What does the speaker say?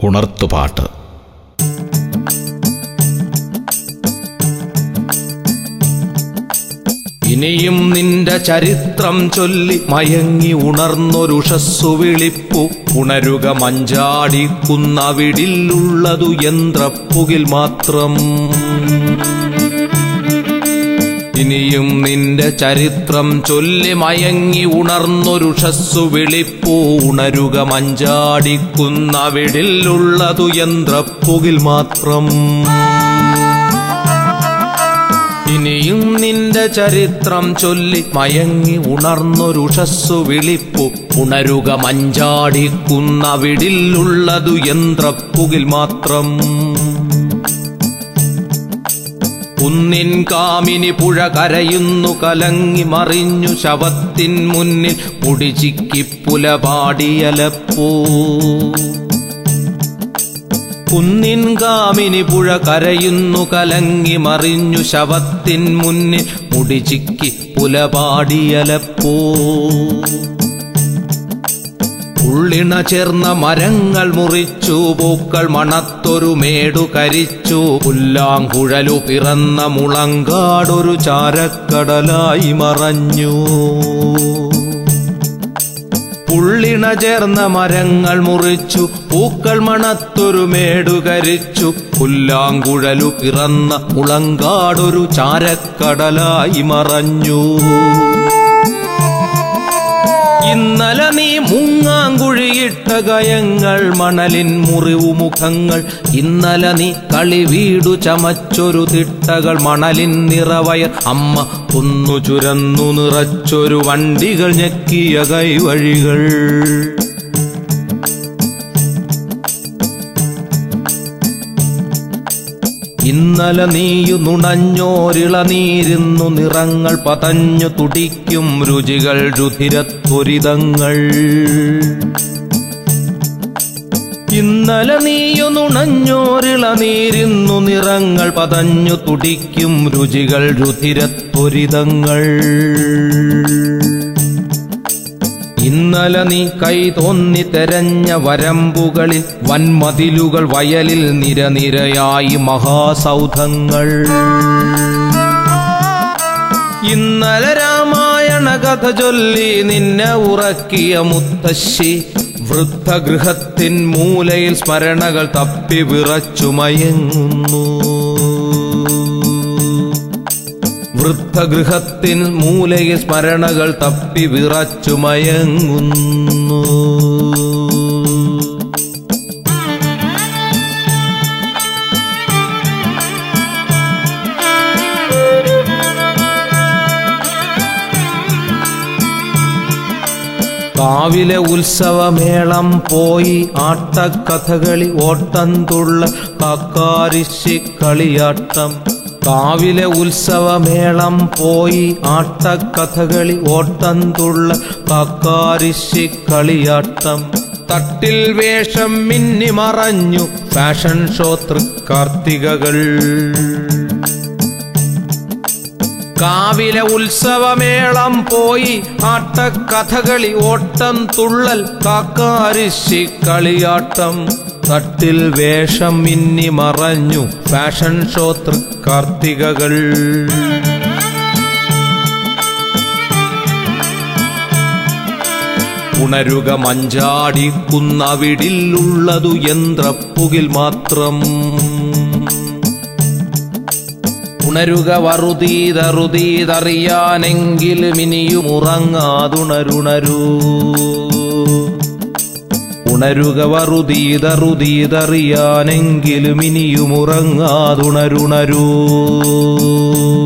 ഉണർത്തുപാട്ട് ഇനിയും നിന്റെ ചരിത്രം ചൊല്ലി മയങ്ങി ഉണർന്നൊരുഷസ്സു വിളിപ്പു ഉണരുക മഞ്ചാടിക്കുന്നവിടിലുള്ളതു യന്ത്രപ്പുകിൽ മാത്രം ഇനിയും നിന്റെ ചരിത്രം ചൊല്ലി മയങ്ങി ഉണർന്നൊരുഷസ്സു വിളിപ്പൂ ഉണരുക മഞ്ചാടിക്കുന്നവിടിലുള്ളതു യന്ത്രപ്പുകിൽ മാത്രം ഇനിയും നിന്റെ ചരിത്രം ചൊല്ലി മയങ്ങി ഉണർന്നൊരുഷസ്സു വിളിപ്പു ഉണരുക മഞ്ചാടിക്കുന്നവിടിലുള്ളതു യന്ത്രപ്പുകിൽ മാത്രം കുന്നിൻ കാമിനി പുഴ കരയുന്നു കലങ്ങി മറിഞ്ഞു ശവത്തിൻ മുന്നിൽ മുടിച്ചിക്കി പുലപാടിയലപ്പൂ കുന്നിൻ കാമിനി പുഴ കരയുന്നു കലങ്ങി മറിഞ്ഞു ശവത്തിൻ മുന്നിൽ മുടിച്ചിക്കി പുലപാടിയലപ്പൂ ഉള്ളിണ ചേർന്ന മരങ്ങൾ മുറിച്ചു പൂക്കൾ മണത്തൊരു മേടു കരിച്ചു പുല്ലാങ്കുഴലു പിറന്ന മുളങ്കാടൊരു ചാരക്കടലായി മറഞ്ഞു പുള്ളിണ ചേർന്ന മരങ്ങൾ മുറിച്ചു പൂക്കൾ മണത്തൊരു മേടു കരിച്ചു പുല്ലാങ്കുഴലു പിറന്ന മുളങ്കാടൊരു ചാരക്കടലായി മറഞ്ഞു ഇന്നലെ നീ മുങ്ങാങ്കുഴിയിട്ട ഗയങ്ങൾ മണലിൻ മുറിവു മുഖങ്ങൾ ഇന്നലെ നീ കളി വീടു ചമച്ചൊരു തിട്ടകൾ മണലിൻ നിറവയർ അമ്മ കുന്നു ചുരന്നു നിറച്ചൊരു വണ്ടികൾ ഞെക്കിയ കൈവഴികൾ ഇന്നലെ നീയു നുണഞ്ഞോരിളനീരുന്നു നിറങ്ങൾ പതഞ്ഞു തുടിക്കും രുചികൾ രുധിരത്വരിതങ്ങൾ ഇന്നലെ നീയു നുണഞ്ഞോരിളനീരുന്നു നിറങ്ങൾ പതഞ്ഞു തുടിക്കും രുചികൾ രുധിരത്വരിതങ്ങൾ ഇന്നലെ നീ കൈ തോന്നി തെരഞ്ഞ വരമ്പുകളിൽ വൻമതിലുകൾ വയലിൽ നിരനിരയായി മഹാസൗധങ്ങൾ ഇന്നലെ രാമായണ കഥ ചൊല്ലി നിന്നെ ഉറക്കിയ മുത്തശ്ശി വൃദ്ധഗൃഹത്തിൻ മൂലയിൽ സ്മരണകൾ തപ്പി വിറച്ചു മയങ്ങുന്നു വൃദ്ധഗൃഹത്തിൻ മൂലയിൽ സ്മരണകൾ തപ്പി വിറച്ചു മയങ്ങുന്നു കാവിലെ ഉത്സവമേളം പോയി ആട്ടക്കഥകളി ഓട്ടംതുള്ള കാക്കാരിശി കളിയാട്ടം കാവിലെ ഉത്സവമേളം പോയി ആട്ടക്കഥകളി ഓട്ടംതുള്ള കാക്കാരിശി കളിയാട്ടം തട്ടിൽ വേഷം മിന്നി മറഞ്ഞു ഫാഷൻ ഷോ തൃക്കാർത്തികകൾ കാവിലെ ഉത്സവമേളം പോയി ആട്ടക്കഥകളി ഓട്ടം തുള്ളൽ കാക്കാരിശി കളിയാട്ടം തട്ടിൽ വേഷം മിന്നി മറഞ്ഞു ഫാഷൻ ഷോ തൃക്കാർത്തികകൾ ഉണരുക മഞ്ചാടിക്കുന്നവിടിലുള്ളതു യന്ത്രപ്പുകിൽ മാത്രം ഉണരുക വറുതീതറുതീതറിയാനെങ്കിലും ഇനിയും ഉറങ്ങാതുണരുണരൂ ഉണരുക വറുതീതറുതീതറിയാനെങ്കിലും ഇനിയും ഉറങ്ങാതുണരുണരൂ